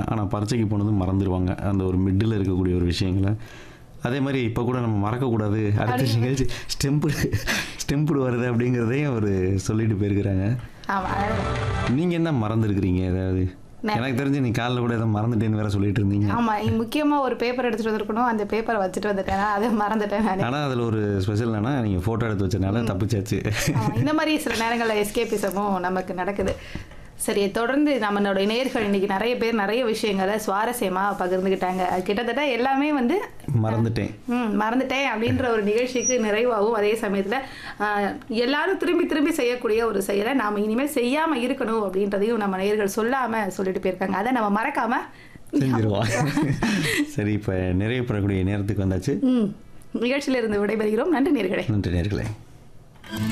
ஆனால் பரீட்சைக்கு போனதும் மறந்துடுவாங்க அந்த ஒரு மிடில் இருக்கக்கூடிய ஒரு விஷயங்களை அதே மாதிரி இப்போ கூட நம்ம மறக்கக்கூடாது அடுத்த நிகழ்ச்சி ஸ்டெம்பு ஸ்டெம்புடு வருது அப்படிங்கிறதையும் அவர் சொல்லிட்டு போயிருக்கிறாங்க ஆமாம் நீங்கள் என்ன மறந்துருக்கிறீங்க ஏதாவது நான்- எனக்கு தெரிஞ்சு நீ காலைல கூட ஏதோ மறந்துட்டேன்னு வேற சொல்லிட்டு இருந்தீங்க ஆமாம் முக்கியமாக ஒரு பேப்பர் எடுத்துகிட்டு வந்திருக்கணும் அந்த பேப்பரை வச்சுட்டு வந்துட்டேன் அதை மறந்துட்டேன் நான் ஆனால் அதில் ஒரு ஸ்பெஷல் என்னன்னா நீங்கள் ஃபோட்டோ எடுத்து வச்சனால தப்பிச்சாச்சு ஆமா, இந்த மாதிரி சில நேரங்களில் எஸ்கேபிசமும் நமக்கு நடக்குது சரி தொடர்ந்து நம்மளோட நேயர்கள் இன்னைக்கு நிறைய பேர் நிறைய விஷயங்களை சுவாரஸ்யமாக பகிர்ந்துக்கிட்டாங்க அது கிட்டத்தட்ட எல்லாமே வந்து மறந்துட்டேன் ம் மறந்துட்டேன் அப்படின்ற ஒரு நிகழ்ச்சிக்கு நிறைவாகும் அதே சமயத்தில் எல்லாரும் திரும்பி திரும்பி செய்யக்கூடிய ஒரு செயலை நாம் இனிமேல் செய்யாமல் இருக்கணும் அப்படின்றதையும் நம்ம நேயர்கள் சொல்லாமல் சொல்லிட்டு போயிருக்காங்க அதை நம்ம மறக்காமல் செஞ்சிருவோம் சரி இப்போ நிறைவு பெறக்கூடிய நேரத்துக்கு வந்தாச்சு ம் நிகழ்ச்சியிலிருந்து விடைபெறுகிறோம் நன்றி நேர்களே நன்றி நேர்களே